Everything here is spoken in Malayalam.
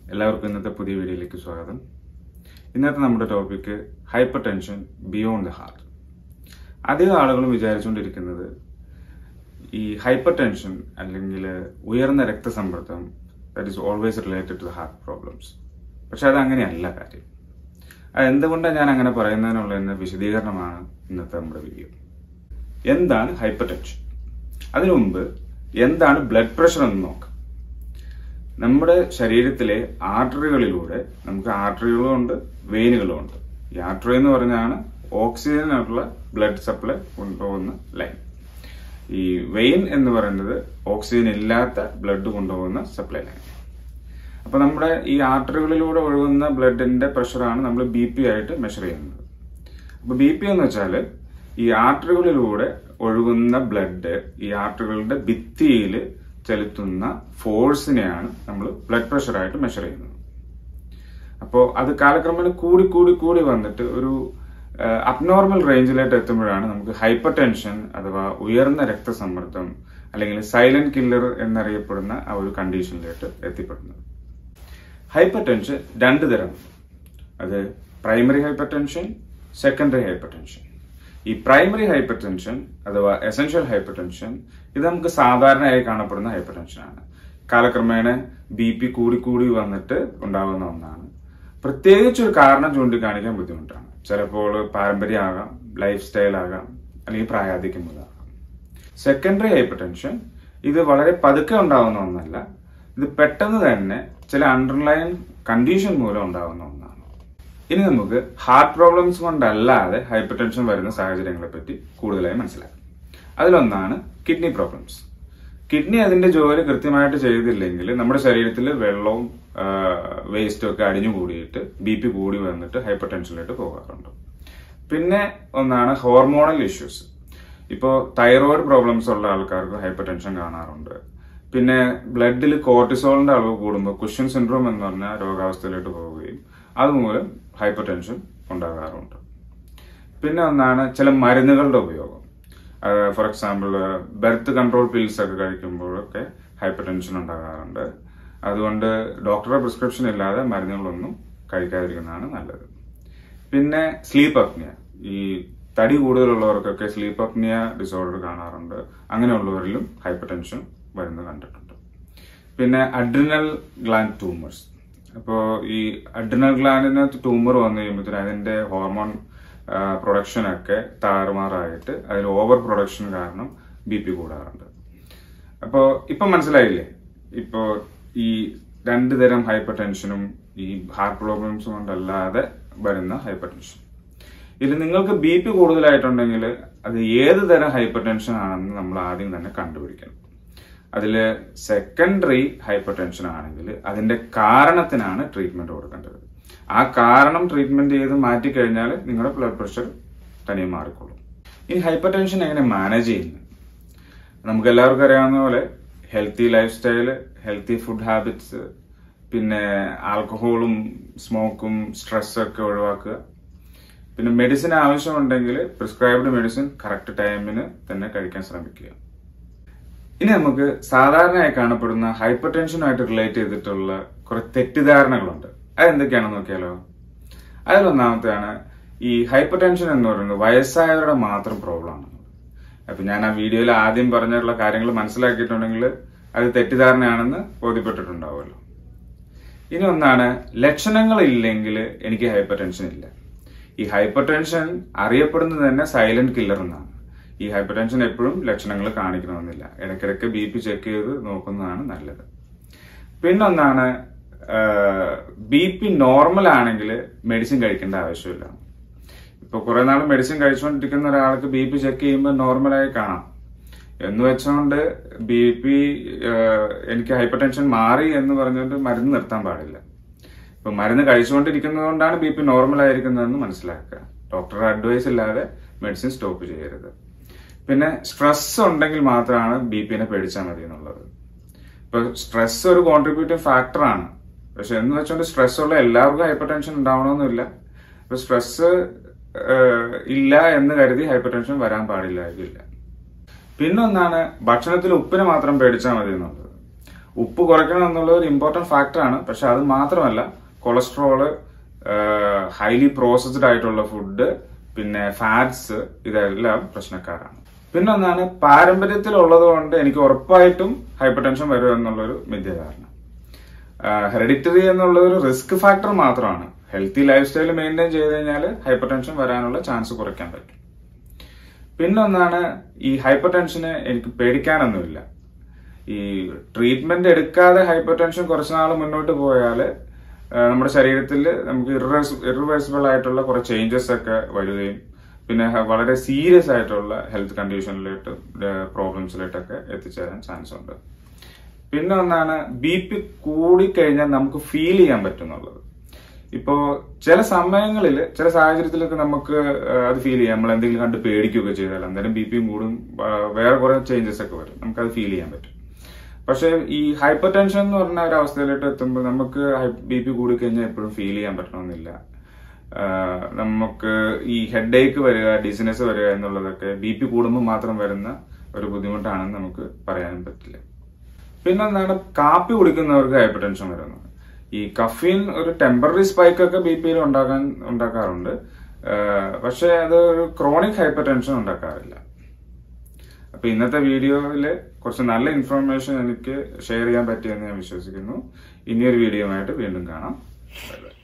എല്ലാവർക്കും ഇന്നത്തെ പുതിയ വീഡിയോയിലേക്ക് സ്വാഗതം ഇന്നത്തെ നമ്മുടെ topic hypertension beyond the heart അധികം ആളുകളും വിചാരിച്ചുകൊണ്ടിരിക്കുന്നത് ഈ ഹൈപ്പർ ടെൻഷൻ അല്ലെങ്കിൽ ഉയർന്ന രക്തസമ്മർദ്ദം that is always related to the heart problems പക്ഷെ അത് അങ്ങനെയല്ല കാര്യം അത് എന്തുകൊണ്ടാണ് ഞാൻ അങ്ങനെ പറയുന്നതിനുള്ള വിശദീകരണമാണ് ഇന്നത്തെ നമ്മുടെ വീഡിയോ എന്താണ് ഹൈപ്പർ ടെൻഷൻ അതിനു മുമ്പ് എന്താണ് ബ്ലഡ് പ്രഷർ എന്ന് നോക്കാം നമ്മുടെ ശരീരത്തിലെ ആർട്ടറികളിലൂടെ നമുക്ക് ആർട്ടറികളും ഉണ്ട് വെയിനുകളും ഉണ്ട് ഈ ആർട്ടറി എന്ന് പറഞ്ഞാണ് ഓക്സിജനുള്ള ബ്ലഡ് സപ്ലൈ കൊണ്ടുപോകുന്ന ലൈൻ ഈ വെയിൻ എന്ന് പറയുന്നത് ഓക്സിജൻ ഇല്ലാത്ത ബ്ലഡ് കൊണ്ടുപോകുന്ന സപ്ലൈ ലൈൻ അപ്പൊ നമ്മുടെ ഈ ആർട്ടറികളിലൂടെ ഒഴുകുന്ന ബ്ലഡിന്റെ പ്രഷറാണ് നമ്മൾ ബി പി ആയിട്ട് മെഷർ ചെയ്യുന്നത് അപ്പൊ ബി പി എന്ന് വെച്ചാൽ ഈ ആർട്ടറികളിലൂടെ ഒഴുകുന്ന ബ്ലഡ് ഈ ആർട്ടറികളുടെ ഭിത്തിയിൽ ചെലുത്തുന്ന ഫോഴ്സിനെയാണ് നമ്മൾ ബ്ലഡ് പ്രഷറായിട്ട് മെഷർ ചെയ്യുന്നത് അപ്പോൾ അത് കാലക്രമേണ കൂടി കൂടി കൂടി വന്നിട്ട് ഒരു അബ്നോർമൽ റേഞ്ചിലായിട്ട് എത്തുമ്പോഴാണ് നമുക്ക് ഹൈപ്പർ ടെൻഷൻ അഥവാ ഉയർന്ന രക്തസമ്മർദ്ദം അല്ലെങ്കിൽ സൈലന്റ് കില്ലർ എന്നറിയപ്പെടുന്ന ആ ഒരു കണ്ടീഷനിലേക്ക് എത്തിപ്പെടുന്നത് ഹൈപ്പർ ടെൻഷൻ രണ്ട് തരം അത് primary hypertension secondary hypertension ഈ പ്രൈമറി ഹൈപ്പർ ടെൻഷൻ അഥവാ എസെൻഷ്യൽ ഹൈപ്പർ ടെൻഷൻ ഇത് നമുക്ക് സാധാരണയായി കാണപ്പെടുന്ന ഹൈപ്പർ ടെൻഷനാണ് കാലക്രമേണ ബി പി കൂടി കൂടി വന്നിട്ട് ഉണ്ടാകുന്ന ഒന്നാണ് പ്രത്യേകിച്ച് ഒരു കാരണം ചൂണ്ടിക്കാണിക്കാൻ ബുദ്ധിമുട്ടാണ് ചിലപ്പോൾ പാരമ്പര്യമാകാം ലൈഫ് സ്റ്റൈൽ ആകാം അല്ലെങ്കിൽ പ്രായാധിക്യം മൂലമാകാം സെക്കൻഡറി ഹൈപ്പർ ടെൻഷൻ ഇത് വളരെ പതുക്കെ ഉണ്ടാകുന്ന ഒന്നല്ല ഇത് പെട്ടെന്ന് തന്നെ ചില അണ്ടർലൈൻ കണ്ടീഷൻ മൂലം ഉണ്ടാകുന്ന ഒന്നാണ് ഇനി നമുക്ക് ഹാർട്ട് പ്രോബ്ലംസ് കൊണ്ടല്ലാതെ ഹൈപ്പർ ടെൻഷൻ വരുന്ന സാഹചര്യങ്ങളെ പറ്റി കൂടുതലായി മനസ്സിലാക്കാം അതിലൊന്നാണ് കിഡ്നി പ്രോബ്ലംസ് കിഡ്നി അതിന്റെ ജോലി കൃത്യമായിട്ട് ചെയ്തില്ലെങ്കിൽ നമ്മുടെ ശരീരത്തിൽ വെള്ളവും വേസ്റ്റും ഒക്കെ അടിഞ്ഞു കൂടിയിട്ട് ബി പി കൂടി വന്നിട്ട് ഹൈപ്പർ ടെൻഷനിലേക്ക് പോകാറുണ്ട് പിന്നെ ഒന്നാണ് ഹോർമോണൽ ഇഷ്യൂസ് ഇപ്പോൾ തൈറോയിഡ് പ്രോബ്ലംസ് ഉള്ള ആൾക്കാർക്ക് ഹൈപ്പർ ടെൻഷൻ കാണാറുണ്ട് പിന്നെ ബ്ലഡിൽ കോർട്ടിസോളിന്റെ അളവ് കൂടുമ്പോൾ കുഷൻ സിൻഡ്രോം എന്ന് പറഞ്ഞ രോഗാവസ്ഥയിലോട്ട് പോവുകയും അതുമൂലം ഹൈപ്പർ ടെൻഷൻ ഉണ്ടാകാറുണ്ട് പിന്നെ ഒന്നാണ് ചില മരുന്നുകളുടെ ഉപയോഗം for example birth control pills ഒക്കെ കഴിക്കുമ്പോഴൊക്കെ ഹൈപ്പർ ടെൻഷൻ ഉണ്ടാകാറുണ്ട് അതുകൊണ്ട് ഡോക്ടറുടെ പ്രിസ്ക്രിപ്ഷൻ ഇല്ലാതെ മരുന്നുകളൊന്നും കഴിക്കാതിരിക്കുന്നതാണ് നല്ലത് പിന്നെ സ്ലീപ്പ് അപ്നിയ ഈ തടി കൂടുതലുള്ളവർക്കൊക്കെ സ്ലീപ്പ് അപ്നിയ ഡിസോർഡർ കാണാറുണ്ട് അങ്ങനെയുള്ളവരിലും ഹൈപ്പർ ടെൻഷൻ വരുന്നത് കണ്ടിട്ടുണ്ട് പിന്നെ അഡ്രിനൽ ഗ്ലാൻഡ് ട്യൂമേഴ്സ് അപ്പോൾ ഈ അഡ്രിനൽ ഗ്ലാൻഡിനകത്ത് ട്യൂമർ വന്നു കഴിയുമ്പോഴത്തേന് അതിന്റെ ഹോർമോൺ പ്രൊഡക്ഷൻ ഒക്കെ താറുമാറായിട്ട് അതിൽ ഓവർ പ്രൊഡക്ഷൻ കാരണം ബി പി കൂടാറുണ്ട് അപ്പോ ഇപ്പൊ മനസ്സിലായില്ലേ ഇപ്പോ ഈ രണ്ടു തരം ഹൈപ്പർ ടെൻഷനും ഈ ഹാർട്ട് പ്രോബ്ലംസും കൊണ്ടല്ലാതെ വരുന്ന ഹൈപ്പർ ടെൻഷൻ ഇതിൽ നിങ്ങൾക്ക് ബി പി കൂടുതലായിട്ടുണ്ടെങ്കിൽ അത് ഏത് തരം ഹൈപ്പർ ടെൻഷൻ ആണെന്ന് നമ്മൾ ആദ്യം തന്നെ കണ്ടുപിടിക്കണം അതിൽ സെക്കൻഡറി ഹൈപ്പർ ടെൻഷൻ ആണെങ്കിൽ അതിന്റെ കാരണത്തിനാണ് ട്രീറ്റ്മെന്റ് കൊടുക്കേണ്ടത് ആ കാരണം ട്രീറ്റ്മെന്റ് ചെയ്ത് മാറ്റിക്കഴിഞ്ഞാൽ നിങ്ങളുടെ ബ്ലഡ് പ്രഷർ തനിയെ മാറിക്കൊള്ളും ഈ ഹൈപ്പർ ടെൻഷൻ എങ്ങനെ മാനേജ് ചെയ്യുന്നു നമുക്ക് എല്ലാവർക്കും അറിയാവുന്ന പോലെ healthy lifestyle healthy food habits പിന്നെ ആൽക്കഹോളും സ്മോക്കും സ്ട്രെസ്സൊക്കെ ഒഴിവാക്കുക പിന്നെ മെഡിസിൻ ആവശ്യമുണ്ടെങ്കിൽ പ്രിസ്ക്രൈബ്ഡ് മെഡിസിൻ കറക്റ്റ് ടൈമിന് തന്നെ കഴിക്കാൻ ശ്രമിക്കുക ഇനി നമുക്ക് സാധാരണയായി കാണപ്പെടുന്ന ഹൈപ്പർ ടെൻഷനുമായിട്ട് റിലേറ്റ് ചെയ്തിട്ടുള്ള കുറെ തെറ്റിദ്ധാരണകളുണ്ട് അതെന്തൊക്കെയാണെന്ന് നോക്കിയാലോ അതിലൊന്നാമത്തെയാണ് ഈ ഹൈപ്പർ ടെൻഷൻ എന്ന് പറയുന്നത് വയസ്സായവരുടെ മാത്രം പ്രോബ്ലം ആണ് അപ്പൊ ഞാൻ ആ വീഡിയോയിൽ ആദ്യം പറഞ്ഞിട്ടുള്ള കാര്യങ്ങൾ മനസ്സിലാക്കിയിട്ടുണ്ടെങ്കിൽ അത് തെറ്റിദ്ധാരണയാണെന്ന് ബോധ്യപ്പെട്ടിട്ടുണ്ടാവുമല്ലോ ഇനി ഒന്നാണ് ലക്ഷണങ്ങൾ ഇല്ലെങ്കിൽ എനിക്ക് ഹൈപ്പർ ടെൻഷൻ ഇല്ല ഈ ഹൈപ്പർ ടെൻഷൻ അറിയപ്പെടുന്നത് തന്നെ സൈലന്റ് കില്ലർ എന്നാണ് ഈ ഹൈപ്പർ ടെൻഷൻ എപ്പോഴും ലക്ഷണങ്ങൾ കാണിക്കണമെന്നില്ല ഇടയ്ക്കിടയ്ക്ക് ബി പി ചെക്ക് ചെയ്ത് നോക്കുന്നതാണ് നല്ലത് പിന്നൊന്നാണ് ബി പി നോർമൽ ആണെങ്കിൽ മെഡിസിൻ കഴിക്കേണ്ട ആവശ്യമില്ല ഇപ്പൊ കുറെ നാൾ മെഡിസിൻ കഴിച്ചുകൊണ്ടിരിക്കുന്ന ഒരാൾക്ക് ബി പി ചെക്ക് ചെയ്യുമ്പോൾ നോർമലായി കാണാം എന്ന് വെച്ചുകൊണ്ട് ബി പി എനിക്ക് ഹൈപ്പർ ടെൻഷൻ മാറി എന്ന് പറഞ്ഞുകൊണ്ട് മരുന്ന് നിർത്താൻ പാടില്ല ഇപ്പൊ മരുന്ന് കഴിച്ചുകൊണ്ടിരിക്കുന്നത് കൊണ്ടാണ് ബി പി നോർമൽ ആയിരിക്കുന്നതെന്ന് മനസ്സിലാക്കുക ഡോക്ടറുടെ അഡ്വൈസ് ഇല്ലാതെ മെഡിസിൻ സ്റ്റോപ്പ് ചെയ്യരുത് പിന്നെ സ്ട്രെസ് ഉണ്ടെങ്കിൽ മാത്രമാണ് ബി പിനെ പേടിച്ചാൽ മതി എന്നുള്ളത് ഇപ്പൊ സ്ട്രെസ് ഒരു കോൺട്രിബ്യൂട്ടിംഗ് ഫാക്ടറാണ് പക്ഷെ എന്ന് വെച്ചുകൊണ്ട് സ്ട്രെസ് ഉള്ള എല്ലാവർക്കും ഹൈപ്പർ ടെൻഷൻ ഉണ്ടാവണമെന്നില്ല ഇപ്പൊ സ്ട്രെസ് ഇല്ല എന്ന് കരുതി ഹൈപ്പർ ടെൻഷൻ വരാൻ പാടില്ലായിരിക്കില്ല പിന്നൊന്നാണ് ഭക്ഷണത്തിൽ ഉപ്പിനെ മാത്രം പേടിച്ചാൽ മതി എന്നുള്ളത് ഉപ്പ് കുറയ്ക്കണം എന്നുള്ള ഒരു ഇമ്പോർട്ടന്റ് ഫാക്ടറാണ് പക്ഷെ അത് മാത്രമല്ല കൊളസ്ട്രോള് ഹൈലി പ്രോസസ്ഡ് ആയിട്ടുള്ള ഫുഡ് പിന്നെ ഫാറ്റ്സ് ഇതെല്ലാം പ്രശ്നക്കാരാണ് പിന്നെ ഒന്നാണ് പാരമ്പര്യത്തിലുള്ളത് കൊണ്ട് എനിക്ക് ഉറപ്പായിട്ടും ഹൈപ്പർ ടെൻഷൻ വരും എന്നുള്ളൊരു മിഥ്യധാരണ ഹെറിഡിറ്ററി എന്നുള്ള ഒരു റിസ്ക് ഫാക്ടർ മാത്രമാണ് ഹെൽത്തി ലൈഫ് സ്റ്റൈൽ മെയിൻറ്റെയിൻ ചെയ്ത് കഴിഞ്ഞാൽ ഹൈപ്പർ ടെൻഷൻ വരാനുള്ള ചാൻസ് കുറയ്ക്കാൻ പറ്റും പിന്നെ ഒന്നാണ് ഈ ഹൈപ്പർ ടെൻഷന് എനിക്ക് പേടിക്കാനൊന്നുമില്ല ഈ ട്രീറ്റ്മെന്റ് എടുക്കാതെ ഹൈപ്പർ ടെൻഷൻ കുറച്ച് നാൾ മുന്നോട്ട് പോയാൽ നമ്മുടെ ശരീരത്തിൽ നമുക്ക് ഇറിവേഴ്സിബിൾ ആയിട്ടുള്ള കുറെ ചേഞ്ചസ് ഒക്കെ വരികയും പിന്നെ ഹ- വളരെ സീരിയസ് ആയിട്ടുള്ള ഹെൽത്ത് കണ്ടീഷനിലോട്ട് പ്രോബ്ലംസിലോട്ടൊക്കെ എത്തിച്ചേരാൻ ചാൻസ് ഉണ്ട് പിന്നെ ഒന്നാണ് ബി പി കൂടിക്കഴിഞ്ഞാൽ നമുക്ക് ഫീൽ ചെയ്യാൻ പറ്റുന്നുള്ളത് ഇപ്പോ ചില സമയങ്ങളിൽ ചില സാഹചര്യത്തിലൊക്കെ നമുക്ക് ആ, അത് ഫീൽ ചെയ്യാം നമ്മൾ എന്തെങ്കിലും കണ്ട് പേടിക്കുകയൊക്കെ ചെയ്താൽ അന്നേരം ബി പിയും കൂടും ആ, വേറെ കുറെ ചേഞ്ചസ് ഒക്കെ വരും നമുക്കത് ഫീൽ ചെയ്യാൻ പറ്റും പക്ഷെ ഈ ഹൈപ്പർ ടെൻഷൻ എന്ന് പറഞ്ഞ ഒരു അവസ്ഥയിലോട്ട് എത്തുമ്പോൾ നമുക്ക് ബി പി കൂടിക്കഴിഞ്ഞാൽ എപ്പോഴും ഫീൽ ചെയ്യാൻ പറ്റണമെന്നില്ല ആ, നമുക്ക് ഈ ഹെഡ് ഏക്ക് വരിക ഡിസിനെസ് വരിക എന്നുള്ളതൊക്കെ ബി പി കൂടുമ്പോൾ മാത്രം വരുന്ന ഒരു ബുദ്ധിമുട്ടാണെന്ന് നമുക്ക് പറയാൻ പറ്റില്ല പിന്നെ എന്താണ് കാപ്പി കുടിക്കുന്നവർക്ക് ഹൈപ്പർ ടെൻഷൻ വരുന്നത് ഈ കഫീൻ ഒരു ടെമ്പററി സ്പൈക്ക് ഒക്കെ ബി പിയിൽ ഉണ്ടാക്കാൻ ഉണ്ടാക്കാറുണ്ട് ആഹ് പക്ഷെ അത് ഒരു ക്രോണിക് ഹൈപ്പർ ടെൻഷൻ ഉണ്ടാക്കാറില്ല അപ്പൊ ഇന്നത്തെ വീഡിയോയിൽ കുറച്ച് നല്ല ഇൻഫർമേഷൻ എനിക്ക് ഷെയർ ചെയ്യാൻ പറ്റിയെന്ന് ഞാൻ വിശ്വസിക്കുന്നു ഇനിയൊരു വീഡിയോ ആയിട്ട് വീണ്ടും കാണാം ബൈ ബൈ